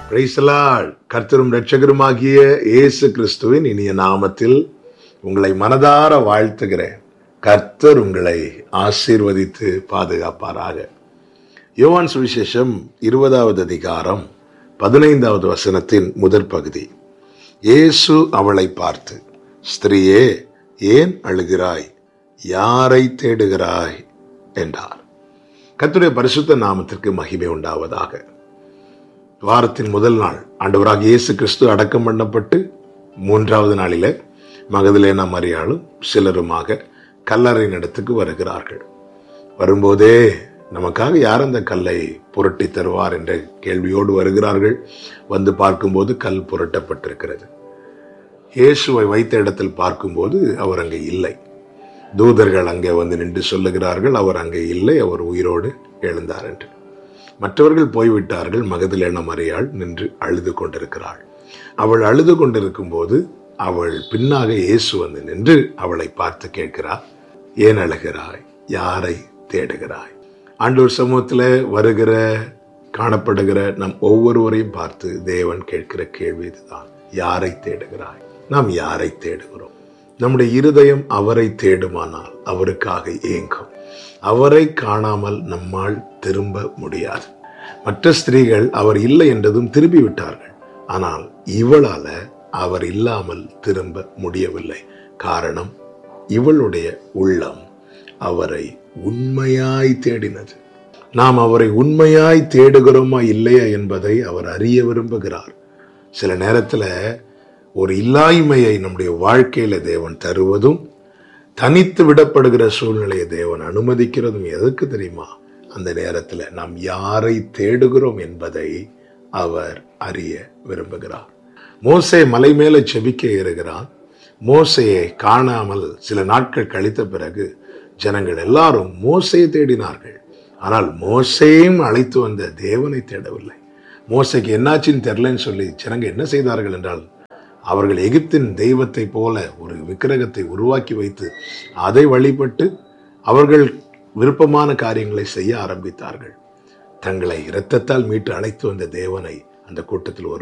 பிரைசலால் கர்த்தரும் இரட்சகருமாகிய இயேசு கிறிஸ்துவின் இனிய நாமத்தில் உங்களை மனதார வாழ்த்துகிறேன் கர்த்தர் உங்களை ஆசீர்வதித்து பாதுகாப்பாராக யோவான் சுவிசேஷம் இருபதாவது அதிகாரம் பதினைந்தாவது வசனத்தின் முதற் பகுதி இயேசு அவளை பார்த்து ஸ்திரீயே ஏன் அழுகிறாய் யாரை தேடுகிறாய் என்றார் கர்த்தருடைய பரிசுத்த நாமத்திற்கு மகிமை உண்டாவதாக வாரத்தின் முதல் நாள் ஆண்டவராக இயேசு கிறிஸ்து அடக்கம் பண்ணப்பட்டு மூன்றாவது நாளில மகதிலேனா மரியாளும் சிலருமாக கல்லறையின் இடத்துக்கு வருகிறார்கள் வரும்போதே நமக்காக யார் அந்த கல்லை புரட்டி தருவார் என்ற கேள்வியோடு வருகிறார்கள் வந்து பார்க்கும்போது கல் புரட்டப்பட்டிருக்கிறது இயேசுவை வைத்த இடத்தில் பார்க்கும்போது அவர் அங்கே இல்லை தூதர்கள் அங்கே வந்து நின்று சொல்லுகிறார்கள் அவர் அங்கே இல்லை அவர் உயிரோடு எழுந்தார் என்று மற்றவர்கள் போய்விட்டார்கள் மகதிலேன மறையாள் நின்று அழுது கொண்டிருக்கிறாள் அவள் அழுது கொண்டிருக்கும் போது அவள் பின்னாக இயேசு வந்து நின்று அவளை பார்த்து கேட்கிறார் ஏன் அழுகிறாய் யாரை தேடுகிறாய் ஆண்டவர் சமூகத்தில் வருகிற காணப்படுகிற நம் ஒவ்வொருவரையும் பார்த்து தேவன் கேட்கிற கேள்வி இதுதான் யாரை தேடுகிறாய் நாம் யாரை தேடுகிறோம் நம்முடைய இருதயம் அவரை தேடுமானால் அவருக்காக ஏங்கும் அவரை காணாமல் நம்மால் திரும்ப முடியாது மற்ற ஸ்திரீகள் அவர் இல்லை என்றதும் திரும்பி விட்டார்கள் ஆனால் இவளால அவர் இல்லாமல் திரும்ப முடியவில்லை காரணம் இவளுடைய உள்ளம் அவரை உண்மையாய் தேடினது நாம் அவரை உண்மையாய் தேடுகிறோமா இல்லையா என்பதை அவர் அறிய விரும்புகிறார் சில நேரத்தில் ஒரு இல்லாய்மையை நம்முடைய வாழ்க்கையில தேவன் தருவதும் தனித்து விடப்படுகிற சூழ்நிலையை தேவன் அனுமதிக்கிறதும் எதற்கு தெரியுமா அந்த நேரத்தில் நாம் யாரை தேடுகிறோம் என்பதை அவர் அறிய விரும்புகிறார் மோசே மலை மேல செபிக்க ஏறுகிறான் மோசையை காணாமல் சில நாட்கள் கழித்த பிறகு ஜனங்கள் எல்லாரும் மோசையை தேடினார்கள் ஆனால் மோசையும் அழைத்து வந்த தேவனை தேடவில்லை மோசைக்கு என்னாச்சின்னு தெரிலன்னு சொல்லி ஜனங்க என்ன செய்தார்கள் என்றால் அவர்கள் எகிப்தின் தெய்வத்தை போல ஒரு விக்கிரகத்தை உருவாக்கி வைத்து அதை வழிபட்டு அவர்கள் விருப்பமான காரியங்களை செய்ய ஆரம்பித்தார்கள் தங்களை இரத்தத்தால் மீட்டு அழைத்து வந்த தேவனை அந்த கூட்டத்தில் ஒரு